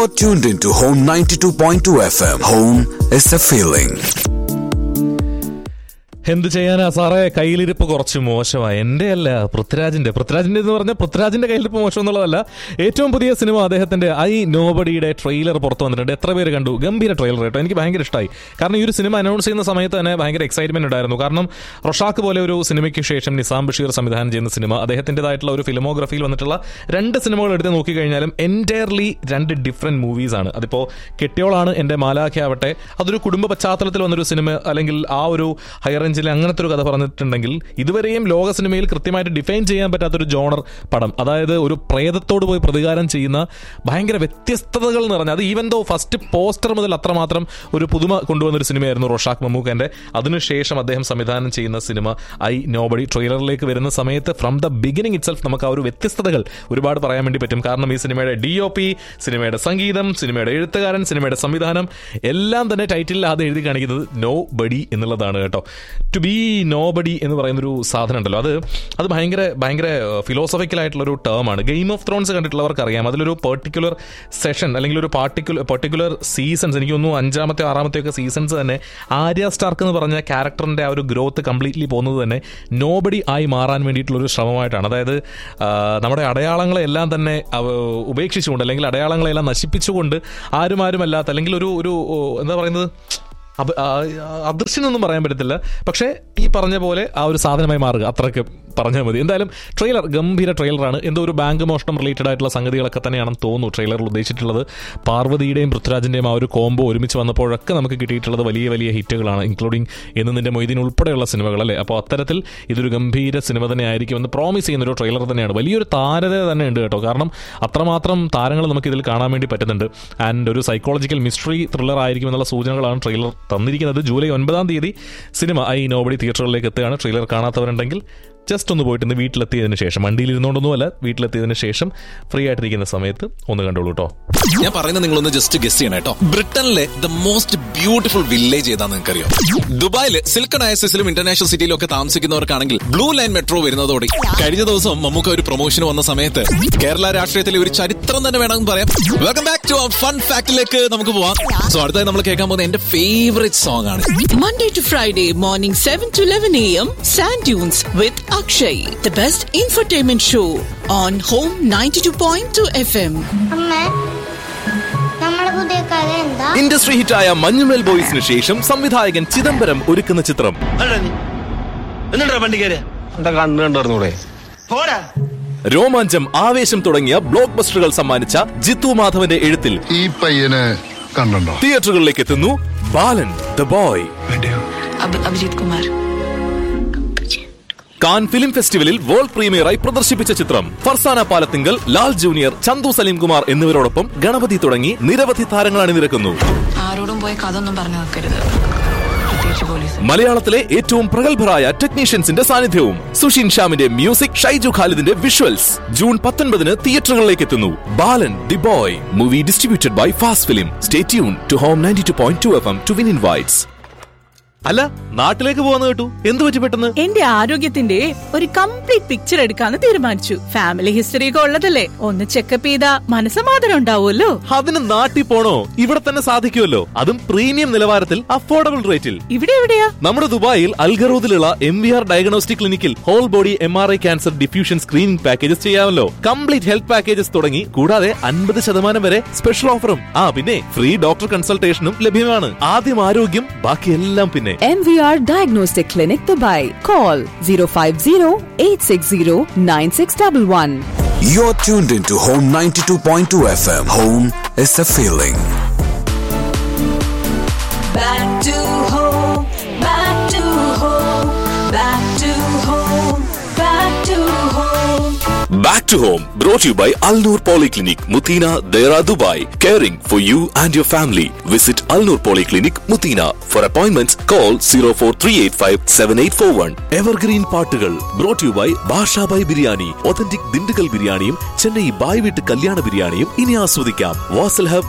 You're tuned into Home 92.2 FM. Home is a feeling. എന്ത് ചെയ്യാനാ സാറേ കയ്യിലിരിപ്പ് കുറച്ച് മോശമായി എന്റെ അല്ല പൃഥ്വിരാജിന്റെ പൃഥ്വിരാജിന്റെ എന്ന് പറഞ്ഞാൽ പൃഥ്വിരാജിന്റെ കയ്യിലിരിപ്പ് മോശം എന്നുള്ളതല്ല ഏറ്റവും പുതിയ സിനിമ അദ്ദേഹത്തിന്റെ ഐ നോബഡിയുടെ ട്രെയിലർ പുറത്തു വന്നിട്ടുണ്ട് എത്ര പേര് കണ്ടു ഗംഭീര ട്രെയിലർ കേട്ടോ എനിക്ക് ഭയങ്കര ഇഷ്ടമായി കാരണം ഈ ഒരു സിനിമ അനൗൺസ് ചെയ്യുന്ന സമയത്ത് തന്നെ ഭയങ്കര എക്സൈറ്റ്മെന്റ് ഉണ്ടായിരുന്നു കാരണം റൊഷാക്ക് പോലെ ഒരു സിനിമയ്ക്ക് ശേഷം നിസാം ബഷീർ സംവിധാനം ചെയ്യുന്ന സിനിമ അദ്ദേഹത്തിൻ്റെതായിട്ടുള്ള ഒരു ഫിലിമോഗ്രഫിയിൽ വന്നിട്ടുള്ള രണ്ട് സിനിമകൾ എടുത്ത് നോക്കിക്കഴിഞ്ഞാലും എൻറ്റയർലി രണ്ട് ഡിഫറെന്റ് മൂവീസ് ആണ് അതിപ്പോ കെട്ടിയോളാണ് എന്റെ മാലാഖ ആവട്ടെ അതൊരു കുടുംബ പശ്ചാത്തലത്തിൽ വന്നൊരു സിനിമ അല്ലെങ്കിൽ ആ ഒരു ഹൈ റേഞ്ചിലെ അങ്ങനത്തെ ഒരു കഥ പറഞ്ഞിട്ടുണ്ടെങ്കിൽ ഇതുവരെയും ലോക സിനിമയിൽ കൃത്യമായിട്ട് ഡിഫൈൻ ചെയ്യാൻ പറ്റാത്തൊരു ജോണർ പടം അതായത് ഒരു പ്രേതത്തോട് പോയി പ്രതികാരം ചെയ്യുന്ന ഭയങ്കര വ്യത്യസ്തതകൾ നിറഞ്ഞ അത് ഈവൻ ദോ ഫസ്റ്റ് പോസ്റ്റർ മുതൽ അത്രമാത്രം ഒരു പുതുമ കൊണ്ടുവന്ന ഒരു സിനിമയായിരുന്നു റോഷാക്ക് മമ്മൂക്കന്റെ അതിനുശേഷം അദ്ദേഹം സംവിധാനം ചെയ്യുന്ന സിനിമ ഐ നോബഡി ട്രെയിലറിലേക്ക് വരുന്ന സമയത്ത് ഫ്രം ദ ബിഗിനിങ് ഇറ്റ്സെൽഫ് നമുക്ക് ആ ഒരു വ്യത്യസ്തതകൾ ഒരുപാട് പറയാൻ വേണ്ടി പറ്റും കാരണം ഈ സിനിമയുടെ ഡി ഒ പി സിനിമയുടെ സംഗീതം സിനിമയുടെ എഴുത്തുകാരൻ സിനിമയുടെ സംവിധാനം എല്ലാം തന്നെ ടൈറ്റിലിൽ ആദ്യം എഴുതി കാണിക്കുന്നത് നോ ബഡി എന്നുള്ളതാണ് കേട്ടോ ടു ബി നോ ബഡി എന്ന് പറയുന്നൊരു സാധനം ഉണ്ടല്ലോ അത് അത് ഭയങ്കര ഭയങ്കര ഫിലോസഫിക്കൽ ആയിട്ടുള്ള ഒരു ടേം ആണ് ഗെയിം ഓഫ് ത്രോൺസ് കണ്ടിട്ടുള്ളവർക്ക് അറിയാം അതിലൊരു പെർട്ടിക്കുലർ സെഷൻ അല്ലെങ്കിൽ ഒരു പാർട്ടിക്കുലർ പെർട്ടിക്കുലർ സീസൺസ് എനിക്ക് തോന്നുന്നു അഞ്ചാമത്തെ ആറാമത്തെ ഒക്കെ സീസൺസ് തന്നെ ആര്യ സ്റ്റാർക്ക് എന്ന് പറഞ്ഞ ക്യാരക്ടറിന്റെ ആ ഒരു ഗ്രോത്ത് കംപ്ലീറ്റ്ലി പോകുന്നത് തന്നെ നോബഡി ആയി മാറാൻ വേണ്ടിയിട്ടുള്ള ഒരു ശ്രമമായിട്ടാണ് അതായത് ആ, നമ്മുടെ അടയാളങ്ങളെല്ലാം തന്നെ അവ- ഉപേക്ഷിച്ചുകൊണ്ട് അല്ലെങ്കിൽ അടയാളങ്ങളെല്ലാം നശിപ്പിച്ചുകൊണ്ട് ആരും ആരും അല്ലാത്ത അല്ലെങ്കിൽ ഒരു ഒരു ഓ, എന്താ പറയുന്നത് അപ- ആ, ആ, അദൃശ്യനൊന്നും പറയാൻ പറ്റത്തില്ല പക്ഷേ ഈ പറഞ്ഞ പോലെ ആ ഒരു സാധനമായി മാറുക അത്രയ്ക്ക് പറഞ്ഞാൽ മതി എന്തായാലും ട്രെയിലർ ഗംഭീര ട്രെയിലറാണ് എന്തോ ഒരു ബാങ്ക് മോഷണം റിലേറ്റഡ് ആയിട്ടുള്ള സംഗതികളൊക്കെ തന്നെയാണെന്ന് തോന്നുന്നു ട്രെയിലറിൽ ഉദ്ദേശിച്ചിട്ടുള്ളത് പാർവതിയുടെയും പൃഥ്വിരാജിന്റെയും ആ ഒരു കോംബോ ഒരുമിച്ച് വന്നപ്പോഴൊക്കെ നമുക്ക് കിട്ടിയിട്ടുള്ളത് വലിയ വലിയ ഹിറ്റുകളാണ് ഇൻക്ലൂഡിങ് എന്ന് നിന്റെ മൊയ്തീൻ ഉൾപ്പെടെയുള്ള സിനിമകൾ അല്ലേ അപ്പോൾ അത്തരത്തിൽ ഇതൊരു ഗംഭീര സിനിമ തന്നെ ആയിരിക്കുമെന്ന് പ്രോമിസ് ചെയ്യുന്ന ഒരു ട്രെയിലർ തന്നെയാണ് വലിയൊരു താരത തന്നെ ഉണ്ട് കേട്ടോ കാരണം അത്രമാത്രം താരങ്ങൾ നമുക്ക് ഇതിൽ കാണാൻ വേണ്ടി പറ്റുന്നുണ്ട് ആൻഡ് ഒരു സൈക്കോളജിക്കൽ മിസ്റ്ററി ത്രില്ലർ ആയിരിക്കും എന്നുള്ള സൂചനകളാണ് ട്രെയിലർ തന്നിരിക്കുന്നത് ജൂലൈ ഒൻപതാം തീയതി സിനിമ ഐ നോബഡി തിയേറ്ററുകളിലേക്ക് എത്തുകയാണ് ട്രെയിലർ കാണാത്തവരുണ്ടെങ്കിൽ ജസ്റ്റ് ഒന്ന് പോയിട്ട് ഇന്ന് വീട്ടിലെത്തിയതിന് ശേഷം വണ്ടിയിൽ ഇരുന്നുകൊണ്ടൊന്നുമല്ല വീട്ടിലെത്തിയതിന് ശേഷം ഫ്രീ ആയിട്ടിരിക്കുന്ന സമയത്ത് ഒന്ന് കണ്ടോളൂ കേട്ടോ ഞാൻ പറയുന്നത് നിങ്ങളൊന്ന് ജസ്റ്റ് ഗസ്റ്റ് ചെയ്യണം കേട്ടോ ബ്രിട്ടനിലെ ദ മോസ്റ്റ് ബ്യൂട്ടിഫുൾ വില്ലേജ് ഏതാന്ന് നിങ്ങൾക്കറിയോ ദുബായില് സിൽക്കൺ ഐസസിലും ഇന്റർനാഷണൽ സിറ്റിയിലും ഒക്കെ താമസിക്കുന്നവർക്കാണെങ്കിൽ ബ്ലൂ ലൈൻ മെട്രോ വരുന്നതോടെ കഴിഞ്ഞ ദിവസം നമുക്ക് ഒരു പ്രൊമോഷൻ വന്ന സമയത്ത് കേരള രാഷ്ട്രീയത്തിലെ ഒരു ചരിത്രം തന്നെ വേണമെന്ന് പറയാം വെൽക്കം ബാക്ക് ടു ഫൺ ഫാക്ടിലേക്ക് നമുക്ക് പോവാം സോ അടുത്തായി നമ്മൾ കേൾക്കാൻ പോകുന്ന എന്റെ ഫേവറേറ്റ് സോങ് ആണ് Monday to Friday, morning 7 to 11 a.m. Sand Dunes with Akshay, the best infotainment show on Home 92.2 FM. അമ്മ നമ്മുടെ പുതിയ കഥ എന്താ ഇൻഡസ്ട്രി ഹിറ്റായ മഞ്ഞുമേൽ ബോയ്സിന് ശേഷം സംവിധായകൻ ചിദംബരം ഒരുക്കുന്ന ചിത്രം അല്ലടാ നീ എന്നിട്ടാ വണ്ടി കയറിയ എന്താ കണ്ണു കണ്ടറിഞ്ഞൂടെ പോരാ രോമാഞ്ചം ആവേശം തുടങ്ങിയ ബ്ലോക്ക് ബസ്റ്ററുകൾ സമ്മാനിച്ച ജിത്തു മാധവന്റെ എഴുത്തിൽ ഈ പയ്യനെ കണ്ടോ തിയേറ്ററുകളിലേക്ക് എത്തുന്നു Balan the boy Abhijit Kumar. Cannes film ഫെസ്റ്റിവലിൽ വേൾഡ് പ്രീമിയറായി പ്രദർശിപ്പിച്ച ചിത്രം ഫർസാന പാലത്തിങ്കൽ ലാൽ ജൂനിയർ ചന്തു സലീംകുമാർ എന്നിവരോടൊപ്പം ഗണപതി തുടങ്ങി നിരവധി താരങ്ങൾ അണിനിരക്കുന്നു ആരോടും പോയി കഥ ഒന്നും പറഞ്ഞു വെക്കരുത് പ്രത്യേകിച്ച് പോലീസ് മലയാളത്തിലെ ഏറ്റവും പ്രഗത്ഭരായ ടെക്നീഷ്യൻസിന്റെ സാന്നിധ്യവും സുഷിൻ ഷ്യാമിന്റെ മ്യൂസിക് ഷൈജു ഖാലിദിന്റെ വിഷ്വൽസ് ജൂൺ പത്തൊൻപതിന് തിയേറ്ററുകളിലേക്ക് എത്തുന്നു Balan the boy movie distributed by fast film stay tune to home ninety two point two F M to win invites അല്ല നാട്ടിലേക്ക് പോകാന്ന് കേട്ടു എന്ത് പറ്റി പെട്ടെന്ന് എന്റെ ആരോഗ്യത്തിന്റെ ഒരു കംപ്ലീറ്റ് പിക്ചർ എടുക്കാന്ന് തീരുമാനിച്ചു ഫാമിലി ഹിസ്റ്ററി ഒക്കെ ഉള്ളതല്ലേ ഒന്ന് ചെക്കപ്പ് ചെയ്താ മനസ്സമാധാനം ഉണ്ടാവുമല്ലോ അതിന് നാട്ടിൽ പോണോ ഇവിടെ തന്നെ സാധിക്കുമല്ലോ അതും പ്രീമിയം നിലവാരത്തിൽ അഫോർഡബിൾ റേറ്റിൽ ഇവിടെ എവിടെയാ നമ്മുടെ ദുബായിൽ അൽഗറൂദിലുള്ള എം വി ആർ ഡയഗ്നോസ്റ്റിക് ക്ലിനിക്കിൽ whole body M R I cancer diffusion screening packages ചെയ്യാമല്ലോ കംപ്ലീറ്റ് ഹെൽത്ത് പാക്കേജസ് തുടങ്ങി കൂടാതെ അൻപത് ശതമാനം വരെ സ്പെഷ്യൽ ഓഫറും ആ പിന്നെ ഫ്രീ ഡോക്ടർ കൺസൾട്ടേഷനും ലഭ്യമാണ് ആദ്യം ആരോഗ്യം ബാക്കിയെല്ലാം പിന്നെ MVR Diagnostic Clinic Dubai. Call 050 860 9611. You're tuned into Home 92.2 FM. Home is a feeling. Back to home, back to home, back to home, back to home. Back to home, brought to you by Al Noor Polyclinic, Mutina, Dera, Dubai. Caring for you and your family. Visit Al Noor Polyclinic, Mutina. For appointments, call 04385 7841. Evergreen പാട്ടുകൾ brought to you by ഭാഷ by biryani authentic Dindigul ബിരിയാണിയും Chennai bye വീട്ട് കല്യാണ ബിരിയാണിയും ഇനി ആസ്വദിക്കാം Wasl hub